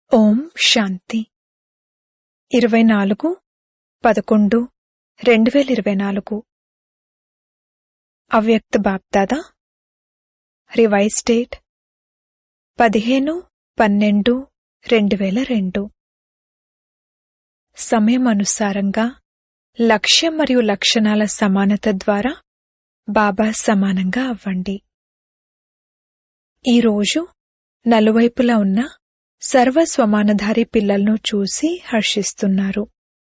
ఓం శాంతి ఇరవై నాలుగు పదకొండు రెండు వేల ఇరవై నాలుగు అవ్యక్త బాప్దాదా రివైజ్ డేట్ పదిహేను పన్నెండు రెండు వేల రెండు సమయం అనుసారంగా లక్ష్యం మరియు లక్షణాల సమానత ద్వారా బాబా సమానంగా అవ్వండి ఈరోజు నలువైపులా ఉన్న సర్వస్వమానధారి పిల్లలను చూసి హర్షిస్తున్నారు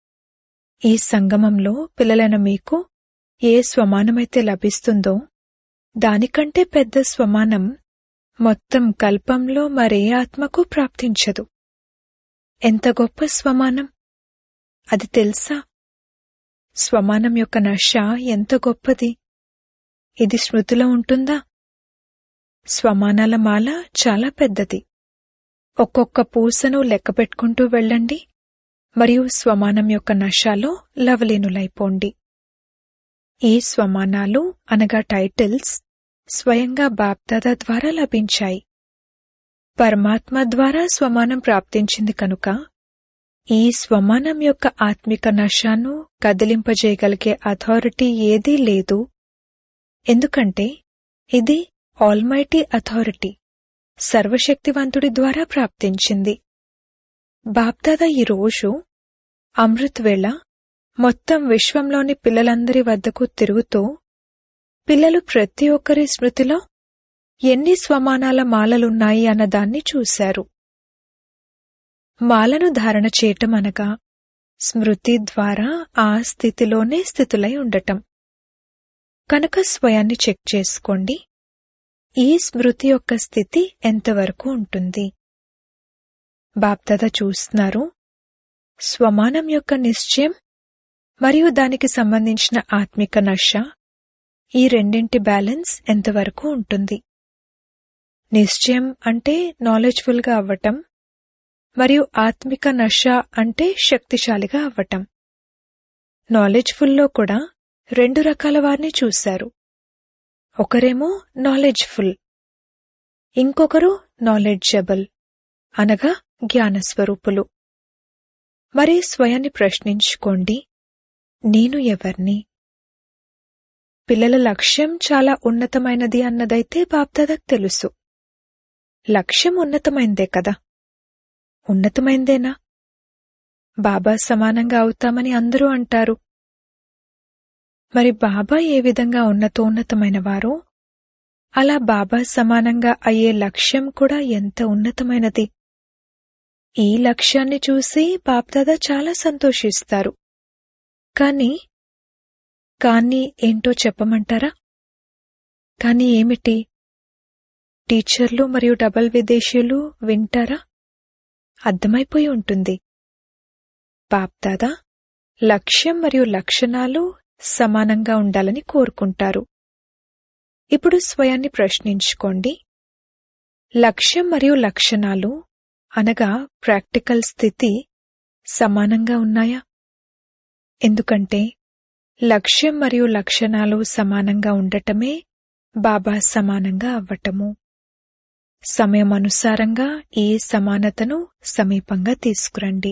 ఈ సంగమంలో పిల్లలైన మీకు ఏ స్వమానమైతే లభిస్తుందో దానికంటే పెద్ద స్వమానం మొత్తం కల్పంలో మరే ఆత్మకు ప్రాప్తించదు ఎంత గొప్ప స్వమానం అది తెలుసా స్వమానం యొక్క నష ఎంత గొప్పది ఇది స్మృతిలో ఉంటుందా స్వమానాల మాల చాలా పెద్దది ఒక్కొక్క పూసను లెక్కపెట్టుకుంటూ వెళ్ళండి మరియు స్వమానం యొక్క నషాలో లవలీనులైపోండి ఈ స్వమానాలు అనగా టైటిల్స్ స్వయంగా బాప్దాదా ద్వారా లభించాయి పరమాత్మ ద్వారా స్వమానం ప్రాప్తించింది కనుక ఈ స్వమానం యొక్క ఆత్మిక నషాను కదిలింపజేయగలిగే అథారిటీ ఏదీ లేదు ఎందుకంటే ఇది ఆల్మైటీ అథారిటీ సర్వశక్తివంతుడి ద్వారా ప్రాప్తించింది బాప్దాదా ఈరోజు అమృత్ వేళ మొత్తం విశ్వంలోని పిల్లలందరి వద్దకు తిరుగుతూ పిల్లలు ప్రతి ఒక్కరి స్మృతిలో ఎన్ని స్వమానాల మాలలున్నాయి అన్నదాన్ని చూశారు మాలను ధారణ చేయటం అనగా స్మృతి ద్వారా ఆ స్థితిలోనే స్థితులై ఉండటం కనుక స్వయాన్ని చెక్ చేసుకోండి ఈ స్మృతి యొక్క స్థితి ఎంతవరకు ఉంటుంది బాప్దాద చూస్తున్నారు స్వమానం యొక్క నిశ్చయం మరియు దానికి సంబంధించిన ఆత్మిక నష ఈ రెండింటి బ్యాలెన్స్ ఎంతవరకు ఉంటుంది నిశ్చయం అంటే నాలెడ్జ్ఫుల్గా అవ్వటం మరియు ఆత్మిక నష అంటే శక్తిశాలిగా అవ్వటం నాలెడ్జ్ఫుల్లో కూడా రెండు రకాల వారిని చూశారు ఒకరేమో నాలెడ్జ్ఫుల్ ఇంకొకరు నాలెడ్జబుల్ అనగా జ్ఞానస్వరూపులు మరి స్వయాన్ని ప్రశ్నించుకోండి నేను ఎవర్ని పిల్లల లక్ష్యం చాలా ఉన్నతమైనది అన్నదైతే బాప్దాదాకు తెలుసు లక్ష్యం ఉన్నతమైందే కదా ఉన్నతమైందేనా బాబా సమానంగా అవుతామని అందరూ అంటారు మరి బాబా ఏ విధంగా ఉన్నతోన్నతమైన వారో అలా బాబా సమానంగా అయ్యే లక్ష్యం కూడా ఎంత ఉన్నతమైనది ఈ లక్ష్యాన్ని చూసి బాప్దాదా చాలా సంతోషిస్తారు కాని కాని ఏంటో చెప్పమంటారా కాని ఏమిటి టీచర్లు మరియు డబల్ విదేశీయులు వింటారా అర్థమైపోయి ఉంటుంది బాప్దాదా లక్ష్యం మరియు లక్షణాలు సమానంగా ఉండాలని కోరుకుంటారు ఇప్పుడు స్వయాన్ని ప్రశ్నించుకోండి లక్ష్యం మరియు లక్షణాలు అనగా ప్రాక్టికల్ స్థితి సమానంగా ఉన్నాయా ఎందుకంటే లక్ష్యం మరియు లక్షణాలు సమానంగా ఉండటమే బాబా సమానంగా అవ్వటము సమయం అనుసారంగా ఈ సమానతను సమీపంగా తీసుకురండి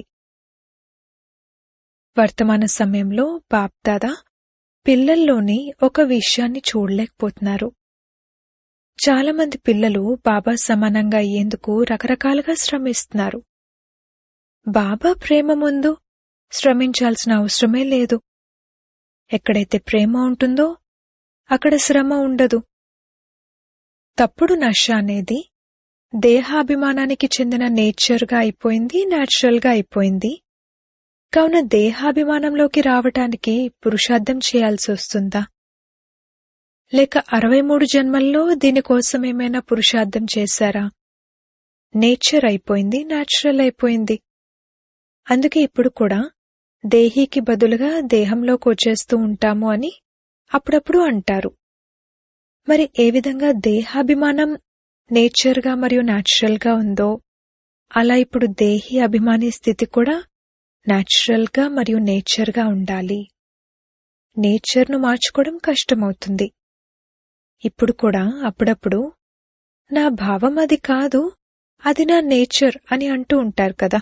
వర్తమాన సమయంలో బాప్దాదా పిల్లల్లోని ఒక విషయాన్ని చూడలేకపోతున్నారు చాలామంది పిల్లలు బాబా సమానంగా అయ్యేందుకు రకరకాలుగా శ్రమిస్తున్నారు బాబా ప్రేమ ముందు శ్రమించాల్సిన అవసరమే లేదు ఎక్కడైతే ప్రేమ ఉంటుందో అక్కడ శ్రమ ఉండదు తప్పుడు నష అనేది దేహాభిమానానికి చెందిన నేచర్గా అయిపోయింది న్యాచురల్గా అయిపోయింది కావున దేహాభిమానంలోకి రావటానికి పురుషార్థం చేయాల్సి వస్తుందా లేక అరవై మూడు జన్మల్లో దీనికోసం ఏమైనా పురుషార్థం చేశారా నేచర్ అయిపోయింది న్యాచురల్ అయిపోయింది అందుకే ఇప్పుడు కూడా దేహీకి బదులుగా దేహంలోకి వచ్చేస్తూ ఉంటాము అని అప్పుడప్పుడు అంటారు మరి ఏ విధంగా దేహాభిమానం నేచర్గా మరియు న్యాచురల్గా ఉందో అలా ఇప్పుడు దేహి అభిమాని స్థితి కూడా న్యాచురల్గా మరియు నేచర్గా ఉండాలి నేచర్ను మార్చుకోవడం కష్టమవుతుంది ఇప్పుడు కూడా అప్పుడప్పుడు నా భావం అది కాదు అది నా నేచర్ అని అంటూ ఉంటారు కదా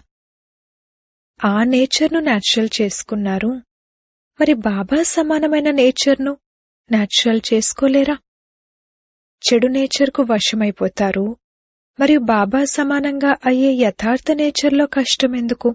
ఆ నేచర్ను న్యాచురల్ చేసుకున్నారు మరి బాబా సమానమైన నేచర్ను న్యాచురల్ చేసుకోలేరా చెడు నేచర్కు వశమైపోతారు మరియు బాబా సమానంగా అయ్యే యథార్థ నేచర్లో కష్టమెందుకు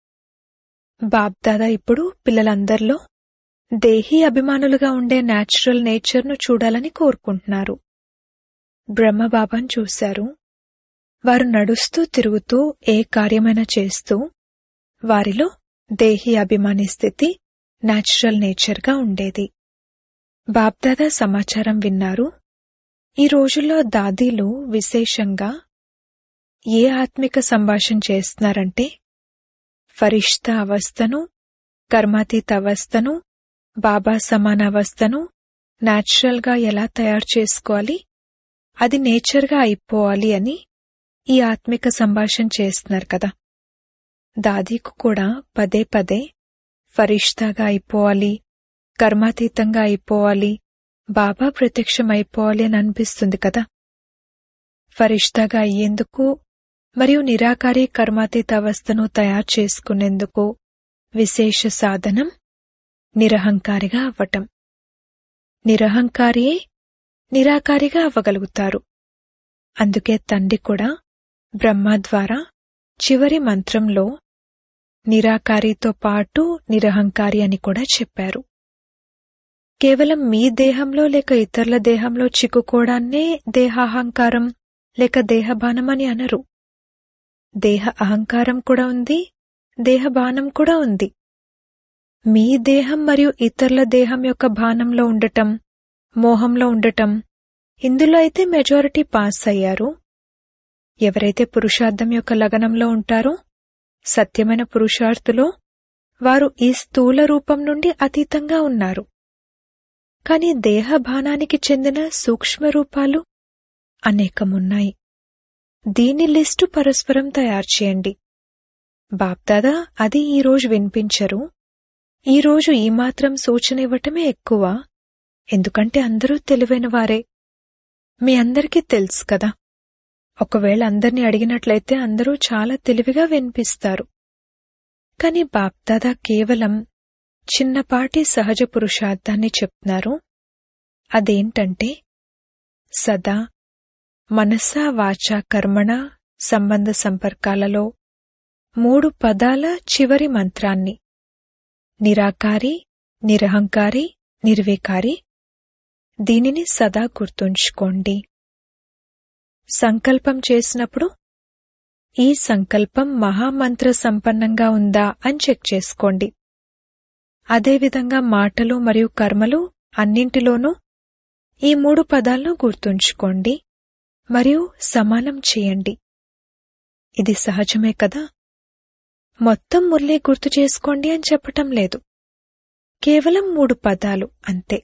బాబ్దాదా ఇప్పుడు పిల్లలందరిలో దేహీ అభిమానులుగా ఉండే న్యాచురల్ నేచర్ను చూడాలని కోరుకుంటున్నారు బ్రహ్మబాబాను చూశారు వారు నడుస్తూ తిరుగుతూ ఏ కార్యమైనా చేస్తూ వారిలో దేహీ అభిమాని స్థితి న్యాచురల్ నేచర్గా ఉండేది బాబ్దాదా సమాచారం విన్నారు ఈ రోజుల్లో దాదీలు విశేషంగా ఏ ఆత్మిక సంభాషణ చేస్తున్నారంటే ఫరిష్తా అవస్థను కర్మాతీత అవస్థను బాబా సమాన అవస్థను న్యాచురల్గా ఎలా తయారు చేసుకోవాలి అది నేచర్గా అయిపోవాలి అని ఈ ఆత్మిక సంభాషణ చేస్తున్నారు కదా దాదీకు కూడా పదే పదే ఫరిష్తాగా అయిపోవాలి కర్మాతీతంగా అయిపోవాలి బాబా ప్రత్యక్షం అయిపోవాలి అని అనిపిస్తుంది కదా ఫరిష్తాగా అయ్యేందుకు మరియు నిరాకారి కర్మాతీత అవస్థను తయారు చేసుకునేందుకు విశేష సాధనం నిరహంకారిగా అవ్వటం నిరహంకారియే నిరాకారిగా అవ్వగలుగుతారు అందుకే తండ్రి కూడా బ్రహ్మ ద్వారా చివరి మంత్రంలో నిరాకారితో పాటు నిరహంకారి అని కూడా చెప్పారు కేవలం మీ దేహంలో లేక ఇతరుల దేహంలో చిక్కుకోవడాన్నే దేహాహంకారం లేక దేహబానం అని అనరు దేహ అహంకారం కూడా ఉంది దేహబానం కూడా ఉంది మీ దేహం మరియు ఇతరుల దేహం యొక్క బాణంలో ఉండటం మోహంలో ఉండటం ఇందులో అయితే మెజారిటీ పాస్ అయ్యారు ఎవరైతే పురుషార్థం యొక్క లగనంలో ఉంటారో సత్యమైన పురుషార్థులో వారు ఈ స్థూల రూపం నుండి అతీతంగా ఉన్నారు కాని దేహబానానికి చెందిన సూక్ష్మ రూపాలు అనేకమున్నాయి దీని లిస్టు పరస్పరం తయారు చేయండి బాప్దాదా అది ఈరోజు వినిపించరు ఈరోజు ఈ మాత్రం సూచన ఇవ్వటమే ఎక్కువ ఎందుకంటే అందరూ తెలివైన వారే మీ అందరికీ తెలుసు కదా ఒకవేళ అందర్నీ అడిగినట్లయితే అందరూ చాలా తెలివిగా వినిపిస్తారు కాని బాప్దాదా కేవలం చిన్నపాటి సహజ పురుషార్థాన్ని చెప్తున్నారు అదేంటంటే సదా మనసా వాచ కర్మణ సంబంధ సంపర్కాలలో మూడు పదాల చివరి మంత్రాన్ని నిరాకారి నిరహంకారి నిర్వికారి దీనిని సదా గుర్తుంచుకోండి సంకల్పం చేసినప్పుడు ఈ సంకల్పం మహామంత్ర సంపన్నంగా ఉందా అని చెక్ చేసుకోండి అదేవిధంగా మాటలు మరియు కర్మలు అన్నింటిలోనూ ఈ మూడు పదాలను గుర్తుంచుకోండి మరియు సమానం చేయండి ఇది సహజమే కదా మొత్తం మురళి గుర్తు చేసుకోండి అని చెప్పటం లేదు కేవలం మూడు పదాలు అంతే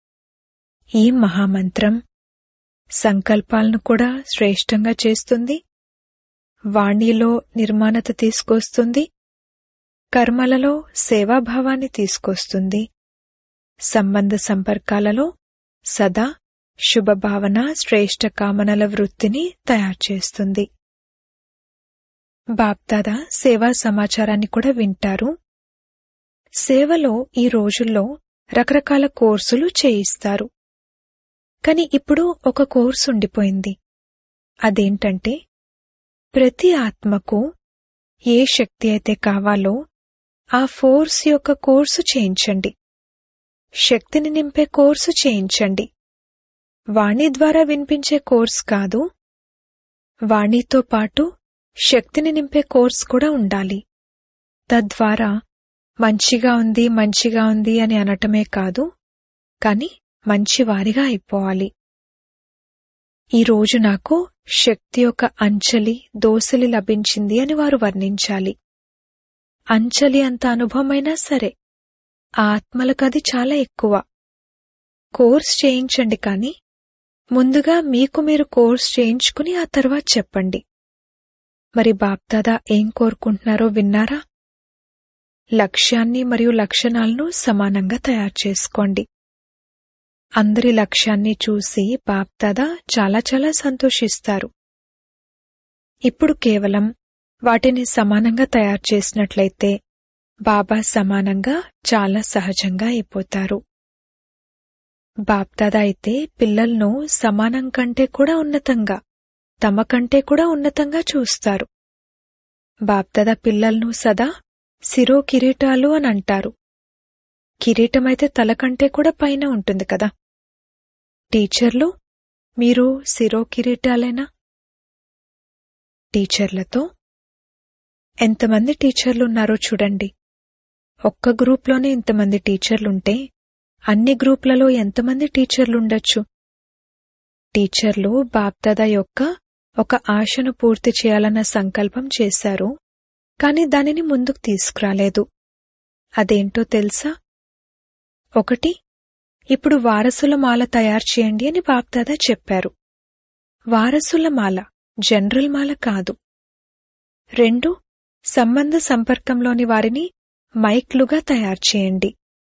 ఈ మహామంత్రం సంకల్పాలను కూడా శ్రేష్టంగా చేస్తుంది వాణిలో నిర్మాణత తీసుకొస్తుంది కర్మలలో సేవాభావాన్ని తీసుకొస్తుంది సంబంధ సంపర్కాలలో సదా శుభభావన శ్రేష్ట కామనల వృత్తిని తయారు చేస్తుంది బాప్దాదా సేవా సమాచారాన్ని కూడా వింటారు సేవలో ఈ రోజుల్లో రకరకాల కోర్సులు చేయిస్తారు కాని ఇప్పుడు ఒక కోర్సు ఉండిపోయింది అదేంటంటే ప్రతి ఆత్మకు ఏ శక్తి అయితే కావాలో ఆ ఫోర్స్ యొక్క కోర్సు చేయించండి శక్తిని నింపే కోర్సు చేయించండి వాణి ద్వారా వినిపించే కోర్స్ కాదు వాణితో పాటు శక్తిని నింపే కోర్స్ కూడా ఉండాలి తద్వారా మంచిగా ఉంది మంచిగా ఉంది అని అనటమే కాదు కాని మంచివారిగా అయిపోవాలి ఈరోజు నాకు శక్తి యొక్క అంచలి దోసలి లభించింది అని వారు వర్ణించాలి అంచలి అంత అనుభవమైనా సరే ఆ ఆత్మలకది చాలా ఎక్కువ కోర్స్ చేయించండి కాని ముందుగా మీకు మీరు కోర్స్ చేయించుకుని ఆ తర్వాత చెప్పండి మరి బాప్దాదా ఏం కోరుకుంటున్నారో విన్నారా లక్ష్యాన్ని మరియు లక్షణాలను సమానంగా తయారు చేసుకోండి అందరి లక్ష్యాన్ని చూసి బాప్దాదా చాలా చాలా సంతోషిస్తారు ఇప్పుడు కేవలం వాటిని సమానంగా తయారు చేసినట్లయితే బాబా సమానంగా చాలా సహజంగా అయిపోతారు బాప్దాదా అయితే పిల్లలను సమానం కంటే కూడా ఉన్నతంగా తమ కంటే కూడా ఉన్నతంగా చూస్తారు బాప్దాదా పిల్లలను సదా శిరో కిరీటాలు అని అంటారు కిరీటమైతే తల కంటే కూడా పైన ఉంటుంది కదా టీచర్లు మీరు శిరో కిరీటాలేనా టీచర్లతో ఎంతమంది టీచర్లు ఉన్నారో చూడండి ఒక్క గ్రూప్లోనే ఇంతమంది టీచర్లుంటే అన్ని గ్రూప్లలో ఎంతమంది టీచర్లుండొచ్చు టీచర్లు బాప్దాదా యొక్క ఒక ఆశను పూర్తి చేయాలన్న సంకల్పం చేశారు కాని దానిని ముందుకు తీసుకురాలేదు అదేంటో తెలుసా ఒకటి ఇప్పుడు వారసుల మాల తయారు చేయండి అని బాప్దాదా చెప్పారు వారసుల మాల జనరల్ మాల కాదు రెండు సంబంధ సంపర్కంలోని వారిని మైక్లుగా తయారు చేయండి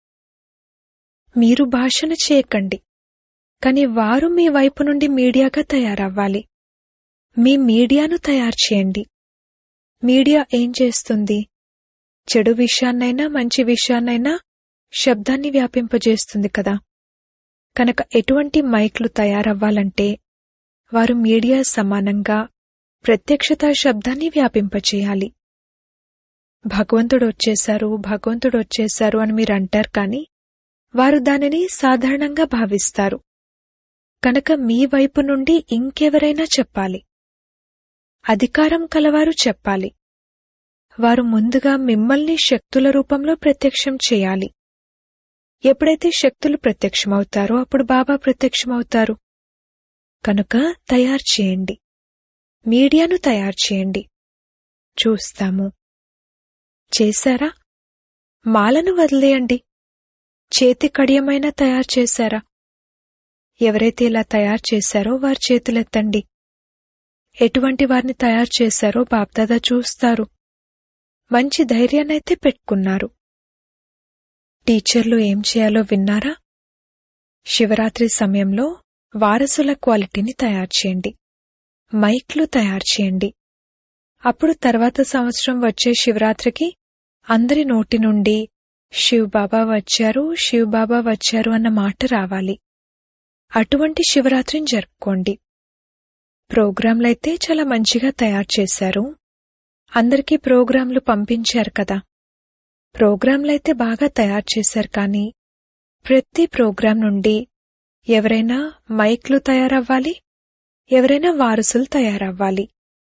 మీరు భాషణ చేయకండి కాని వారు మీ వైపు నుండి మీడియాగా తయారవ్వాలి మీ మీడియాను తయారు చేయండి మీడియా ఏం చేస్తుంది చెడు విషయాన్నైనా మంచి విషయాన్నైనా శబ్దాన్ని వ్యాపింపజేస్తుంది కదా కనుక ఎటువంటి మైక్లు తయారవ్వాలంటే వారు మీడియా సమానంగా ప్రత్యక్షతా శబ్దాన్ని వ్యాపింపచేయాలి భగవంతుడు వచ్చేశారు భగవంతుడు వచ్చేశారు అని మీరు అంటారు కాని వారు దానిని సాధారణంగా భావిస్తారు కనుక మీ వైపు నుండి ఇంకెవరైనా చెప్పాలి అధికారం కలవారు చెప్పాలి వారు ముందుగా మిమ్మల్ని శక్తుల రూపంలో ప్రత్యక్షం చేయాలి ఎప్పుడైతే శక్తులు ప్రత్యక్షమవుతారో అప్పుడు బాబా ప్రత్యక్షమవుతారు కనుక తయారు చేయండి మీడియాను తయారు చేయండి చూస్తాము చేశారా మాలను వదిలేయండి చేతి కడియమైనా తయారు చేశారా ఎవరైతే ఇలా తయారు చేశారో వారి చేతులెత్తండి ఎటువంటి వారిని తయారు చేశారో బాప్దాదా చూస్తారు మంచి ధైర్యాన్నైతే పెట్టుకున్నారు టీచర్లు ఏం చేయాలో విన్నారా శివరాత్రి సమయంలో వారసుల క్వాలిటీని తయారు చేయండి మైక్లు తయారు చేయండి అప్పుడు తర్వాత సంవత్సరం వచ్చే శివరాత్రికి అందరి నోటి నుండి శివబాబా వచ్చారు శివబాబా వచ్చారు అన్న మాట రావాలి అటువంటి శివరాత్రిని జరుపుకోండి ప్రోగ్రాంలైతే చాలా మంచిగా తయారు చేశారు అందరికీ ప్రోగ్రాంలు పంపించారు కదా ప్రోగ్రాంలైతే బాగా తయారు చేశారు కానీ ప్రతి ప్రోగ్రాం నుండి ఎవరైనా మైక్లు తయారవ్వాలి ఎవరైనా వారసులు తయారవ్వాలి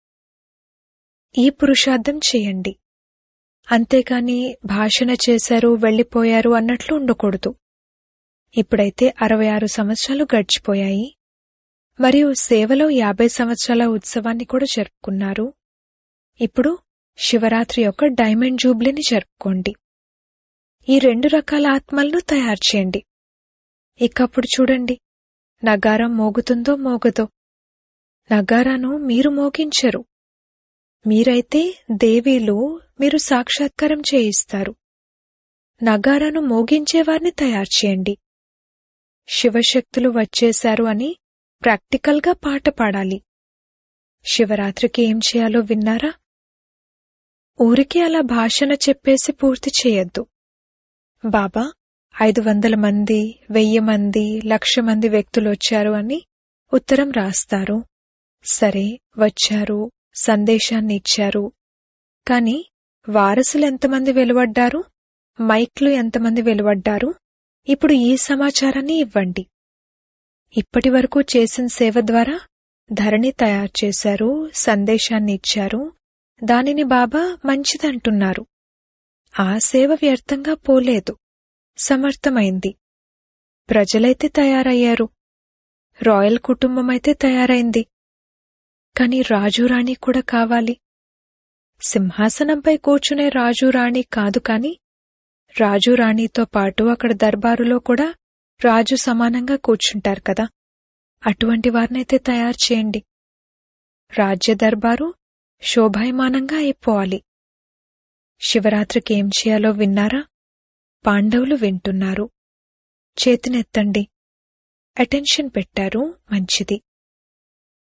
ఈ పురుషార్థం చేయండి అంతేకాని భాషణ చేశారు వెళ్లిపోయారు అన్నట్లు ఉండకూడదు ఇప్పుడైతే అరవై ఆరు సంవత్సరాలు గడిచిపోయాయి మరియు సేవలో యాభై సంవత్సరాల ఉత్సవాన్ని కూడా జరుపుకున్నారు ఇప్పుడు శివరాత్రి యొక్క డైమండ్ జూబ్లీని జరుపుకోండి ఈ రెండు రకాల ఆత్మలను తయారు చేయండి ఇకప్పుడు చూడండి నగారం మోగుతుందో మోగదో నగారాను మీరు మోగించరు మీరైతే దేవీలు మీరు సాక్షాత్కారం చేయిస్తారు నగారాను మోగించేవారిని తయారు చేయండి శివశక్తులు వచ్చేశారు అని ప్రాక్టికల్గా పాట పాడాలి శివరాత్రికి ఏం చేయాలో విన్నారా ఊరికే అలా భాషణ చెప్పేసి పూర్తి చేయొద్దు బాబా ఐదు వందల మంది వెయ్యి మంది లక్ష మంది వ్యక్తులు వచ్చారు అని ఉత్తరం రాస్తారు సరే వచ్చారు సందేశాన్ని ఇచ్చారు కాని వారసులు ఎంతమంది వెలువడ్డారు మైక్లు ఎంతమంది వెలువడ్డారు ఇప్పుడు ఈ సమాచారాన్ని ఇవ్వండి ఇప్పటి వరకు చేసిన సేవ ద్వారా ధరణి తయారు చేశారు సందేశాన్ని ఇచ్చారు దానిని బాబా మంచిదంటున్నారు ఆ సేవ వ్యర్థంగా పోలేదు సమర్థమైంది ప్రజలైతే తయారయ్యారు రాయల్ కుటుంబమైతే తయారైంది కాని రాజురాణి కూడా కావాలి సింహాసనంపై కూర్చునే రాజురాణి కాదు కాని రాజురాణితో పాటు అక్కడ దర్బారులో కూడా రాజు సమానంగా కూర్చుంటారు కదా అటువంటి వారినైతే తయారు చేయండి రాజ్య దర్బారు శోభాయమానంగా అయిపోవాలి శివరాత్రికి ఏం చేయాలో విన్నారా పాండవులు వింటున్నారు చేతినెత్తండి అటెన్షన్ పెట్టారు మంచిది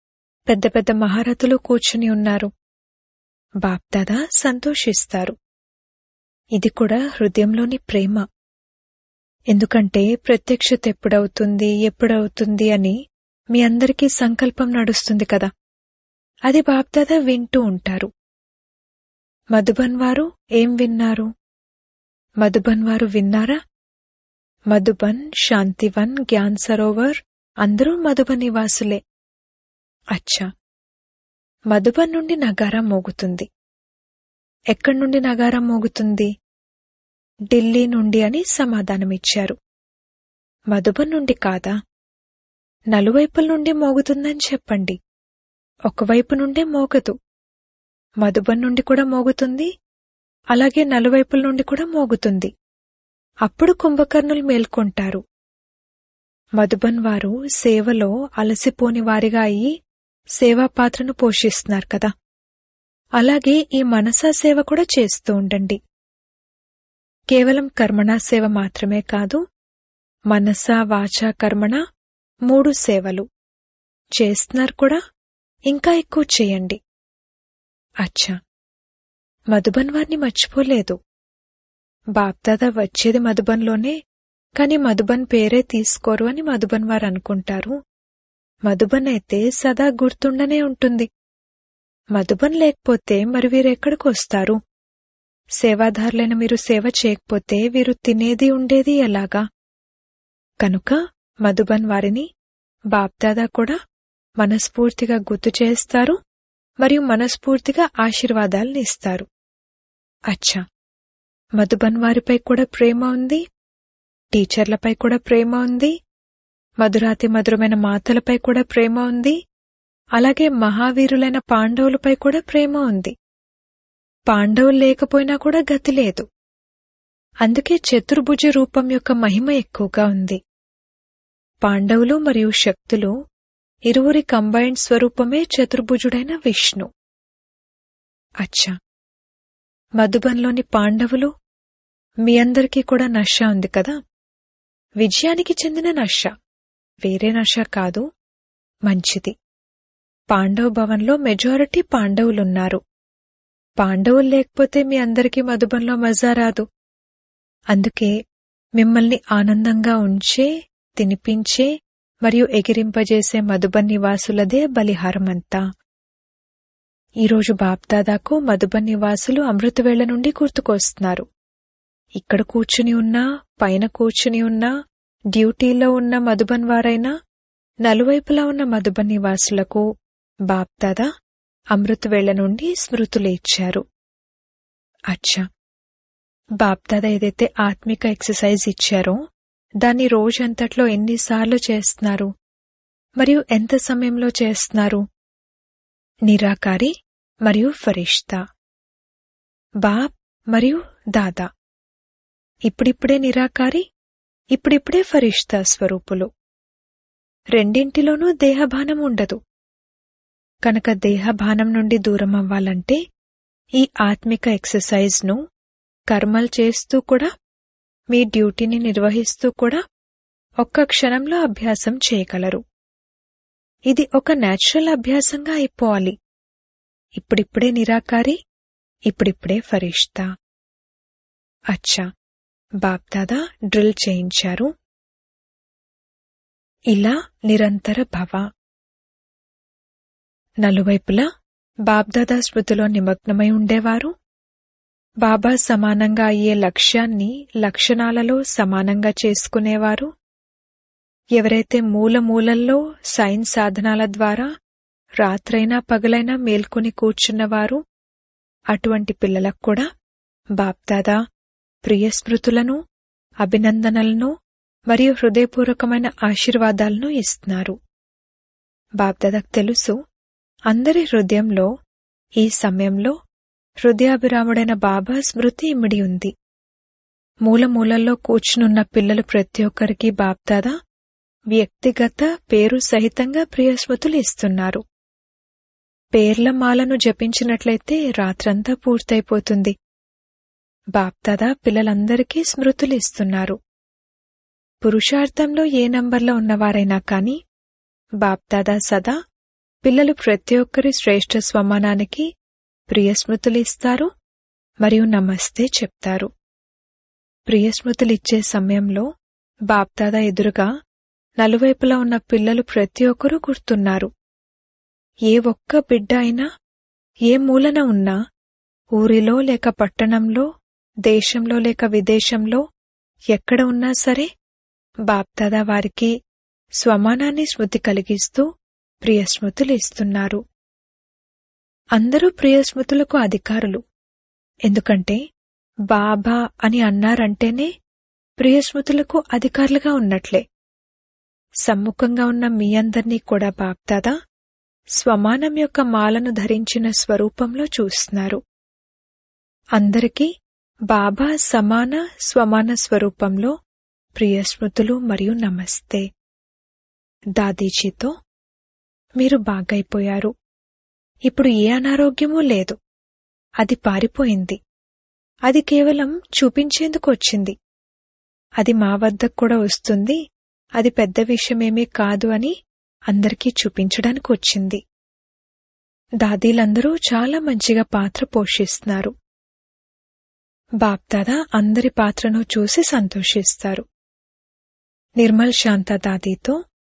పెద్ద పెద్ద మహారథులు కూర్చుని ఉన్నారు బాప్దాదా సంతోషిస్తారు ఇది కూడా హృదయంలోని ప్రేమ ఎందుకంటే ప్రత్యక్షత ఎప్పుడవుతుంది ఎప్పుడవుతుంది అని మీ అందరికీ సంకల్పం నడుస్తుంది కదా అది బాప్దాదా వింటూ ఉంటారు మధుబన్ వారు ఏం విన్నారు మధుబన్ వారు విన్నారా మధుబన్ శాంతివన్ జ్ఞాన్ సరోవర్ అందరూ మధుబన్ నివాసులే అచ్చా మధుబన్ నుండి నగారా మోగుతుంది ఎక్కడి నుండి నగారా మోగుతుంది ఢిల్లీ నుండి అని సమాధానమిచ్చారు మధుబన్ నుండి కాదా నలువైపుల నుండి మోగుతుందని చెప్పండి ఒకవైపు నుండే మోగదు మధుబన్ నుండి కూడా మోగుతుంది అలాగే నలువైపుల నుండి కూడా మోగుతుంది అప్పుడు కుంభకర్ణులు మేల్కొంటారు మధుబన్ వారు సేవలో అలసిపోని వారిగా అయి సేవా పాత్రను పోషిస్తున్నారు కదా అలాగే ఈ మనసా సేవ కూడా చేస్తూ ఉండండి కేవలం కర్మణా సేవ మాత్రమే కాదు మనస వాచ కర్మణ మూడు సేవలు చేస్తున్నారు కూడా ఇంకా ఎక్కువ చేయండి అచ్చా మధుబన్ వారిని మర్చిపోలేదు బాప్దాదా వచ్చేది మధుబన్లోనే కాని మధుబన్ పేరే తీసుకోరు అని మధుబన్ వారు అనుకుంటారు మధుబన్ అయితే సదా గుర్తుండనే ఉంటుంది మధుబన్ లేకపోతే మరి వీరెక్కడికి వస్తారు సేవాదారులైన మీరు సేవ చేయకపోతే వీరు తినేది ఉండేది ఎలాగా కనుక మధుబన్ వారిని బాప్దాదా కూడా మనస్ఫూర్తిగా గుర్తు చేస్తారు మరియు మనస్ఫూర్తిగా ఆశీర్వాదాలను ఇస్తారు అచ్చా మధుబన్ వారిపై కూడా ప్రేమ ఉంది టీచర్లపై కూడా ప్రేమ ఉంది మధురాతి మధురమైన మాతలపై కూడా ప్రేమ ఉంది అలాగే మహావీరులైన పాండవులపై కూడా ప్రేమ ఉంది పాండవులు లేకపోయినా కూడా గతి లేదు అందుకే చతుర్భుజ రూపం యొక్క మహిమ ఎక్కువగా ఉంది పాండవులు మరియు శక్తులు ఇరువురి కంబైన్డ్ స్వరూపమే చతుర్భుజుడైన విష్ణు అచ్చా మధుబన్లోని పాండవులు మీ అందరికీ కూడా నష ఉంది కదా విజయానికి చెందిన నష వేరే నష కాదు మంచిది పాండవ భవన్లో మెజారిటీ పాండవులున్నారు పాండవులు లేకపోతే మీ అందరికీ మధుబన్లో మజా రాదు అందుకే మిమ్మల్ని ఆనందంగా ఉంచే తినిపించే మరియు ఎగిరింపజేసే మధుబన్ నివాసులదే బలిహారమంతా ఈరోజు బాప్దాదాకు మధుబన్ నివాసులు అమృతవేళ నుండి గుర్తుకొస్తున్నారు ఇక్కడ కూర్చుని ఉన్నా పైన కూర్చుని ఉన్నా డ్యూటీలో ఉన్న మధుబన్ వారైనా నలువైపులా ఉన్న మధుబన్ నివాసులకు బాప్దాదా అమృతవేళ నుండి స్మృతులు ఇచ్చారు అచ్చా బాప్దాదా ఏదైతే ఆత్మిక ఎక్సర్సైజ్ ఇచ్చారో దాన్ని రోజంతట్లో ఎన్నిసార్లు చేస్తున్నారు మరియు ఎంత సమయంలో చేస్తున్నారు నిరాకారి మరియు ఫరిష్తా బాప్ మరియు దాదా ఇప్పుడిప్పుడే నిరాకారి ఇప్పుడిప్పుడే ఫరిష్తా స్వరూపులు రెండింటిలోనూ దేహభానం ఉండదు కనుక దేహభానం నుండి దూరం అవ్వాలంటే ఈ ఆత్మిక ఎక్సర్సైజ్ను కర్మలు చేస్తూ కూడా మీ డ్యూటీని నిర్వహిస్తూ కూడా ఒక్క క్షణంలో అభ్యాసం చేయగలరు ఇది ఒక నేచురల్ అభ్యాసంగా అయిపోవాలి ఇప్పుడిప్పుడే నిరాకారి ఇప్పుడిప్పుడే ఫరిష్తా అచ్చా బాప్దాదా డ్రిల్ చేయించారు ఇలా నిరంతర భవ నలువైపులా బాబ్దాదా స్మృతిలో నిమగ్నమై ఉండేవారు బాబా సమానంగా అయ్యే లక్ష్యాన్ని లక్షణాలలో సమానంగా చేసుకునేవారు ఎవరైతే మూల మూలల్లో సైన్స్ సాధనాల ద్వారా రాత్రైనా పగలైనా మేల్కొని కూర్చున్నవారు అటువంటి పిల్లలకు కూడా బాప్దాదా ప్రియ స్మృతులను అభినందనలను మరియు హృదయపూర్వకమైన ఆశీర్వాదాలను ఇస్తున్నారు బాప్దాదాకు తెలుసు అందరి హృదయంలో ఈ సమయంలో హృదయాభిరాముడైన బాబా స్మృతి ఇమిడి ఉంది మూల మూలల్లో కూర్చునున్న పిల్లలు ప్రతి ఒక్కరికి బాప్దాదా వ్యక్తిగత పేరు సహితంగా ప్రియస్మృతులు ఇస్తున్నారు పేర్ల మాలను జపించినట్లయితే రాత్రంతా పూర్తయిపోతుంది బాప్దాదా పిల్లలందరికీ స్మృతులు ఇస్తున్నారు పురుషార్థంలో ఏ నంబర్లో ఉన్నవారైనా కాని బాప్దాదా సదా పిల్లలు ప్రతి ఒక్కరి శ్రేష్ఠ స్వమానానికి ప్రియస్మృతులు ఇస్తారు మరియు నమస్తే చెప్తారు ప్రియస్మృతులిచ్చే సమయంలో బాప్దాదా ఎదురుగా నలువైపులా ఉన్న పిల్లలు ప్రతి ఒక్కరూ గుర్తున్నారు ఏ ఒక్క బిడ్డ అయినా ఏ మూలన ఉన్నా ఊరిలో లేక పట్టణంలో దేశంలో లేక విదేశంలో ఎక్కడ ఉన్నా సరే బాప్దాదా వారికి స్వమానాన్ని స్మృతి కలిగిస్తూ ప్రియస్మృతులు ఇస్తున్నారు అందరూ ప్రియస్మృతులకు అధికారులు ఎందుకంటే బాబా అని అన్నారంటేనే ప్రియస్మృతులకు అధికారులుగా ఉన్నట్లే సమ్ముఖంగా ఉన్న మీ అందర్నీ కూడా బాప్దాదా స్వమానం యొక్క మాలను ధరించిన స్వరూపంలో చూస్తున్నారు అందరికీ బాబా సమాన స్వమాన స్వరూపంలో ప్రియస్మృతులు మరియు నమస్తే దాదీజీతో మీరు బాగైపోయారు ఇప్పుడు ఏ అనారోగ్యమూ లేదు అది పారిపోయింది అది కేవలం చూపించేందుకు వచ్చింది అది మా వద్దకు కూడా వస్తుంది అది పెద్ద విషయమేమీ కాదు అని అందరికీ చూపించడానికి వచ్చింది దాదీలందరూ చాలా మంచిగా పాత్ర పోషిస్తున్నారు బాప్దాదా అందరి పాత్రను చూసి సంతోషిస్తారు నిర్మల్ శాంత దాదీతో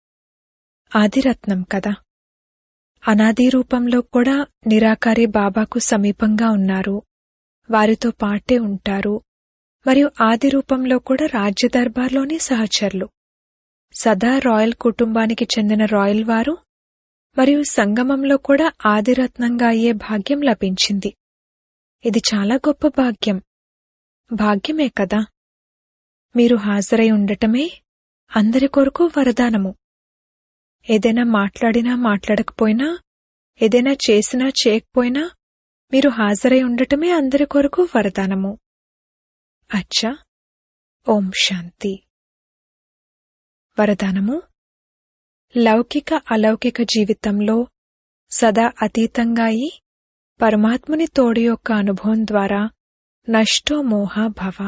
ఆదిరత్నం కదా అనాది రూపంలో కూడా నిరాకారి బాబాకు సమీపంగా ఉన్నారు వారితో పాటే ఉంటారు మరియు ఆది రూపంలో కూడా రాజ్య దర్బార్లోని సహచరులు సదా రాయల్ కుటుంబానికి చెందిన రాయల్ వారు మరియు సంగమంలో కూడా ఆదిరత్నంగా అయ్యే భాగ్యం లభించింది ఇది చాలా గొప్ప భాగ్యం భాగ్యమే కదా మీరు హాజరై ఉండటమే అందరి కొరకు వరదానము ఏదైనా మాట్లాడినా మాట్లాడకపోయినా ఏదైనా చేసినా చేయకపోయినా మీరు హాజరై ఉండటమే అందరి కొరకు వరదానము అచ్చా ఓం శాంతి వరదానము లౌకిక అలౌకిక జీవితంలో సదా అతీతంగా అయి పరమాత్ముని తోడి యొక్క అనుభవం ద్వారా నష్టో మోహ భవ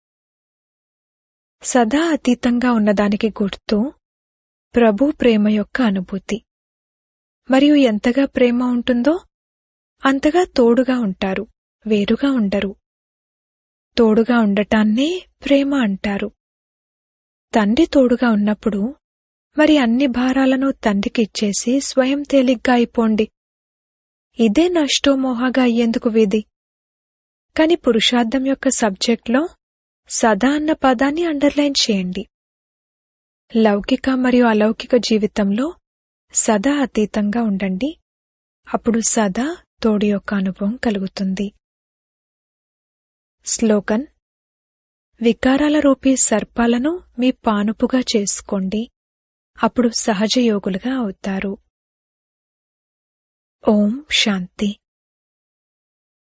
సదా అతీతంగా ఉన్నదానికి గుర్తు ప్రభు ప్రేమ యొక్క అనుభూతి మరియు ఎంతగా ప్రేమ ఉంటుందో అంతగా తోడుగా ఉంటారు వేరుగా ఉండరు తోడుగా ఉండటాన్నే ప్రేమ అంటారు తండ్రి తోడుగా ఉన్నప్పుడు మరి అన్ని భారాలను తండ్రికి ఇచ్చేసి స్వయం తేలిగ్గా అయిపోండి ఇదే నష్టోమోహగా అయ్యేందుకు విధి కాని పురుషార్థం యొక్క సబ్జెక్ట్లో సదా అన్న పదాన్ని అండర్లైన్ చేయండి లౌకిక మరియు అలౌకిక జీవితంలో సదా అతీతంగా ఉండండి అప్పుడు సదా తోడి యొక్క అనుభవం కలుగుతుంది స్లోగన్ వికారాల రూపీ సర్పాలను మీ పానుపుగా చేసుకోండి అప్పుడు సహజ యోగులుగా అవుతారు ఓం శాంతి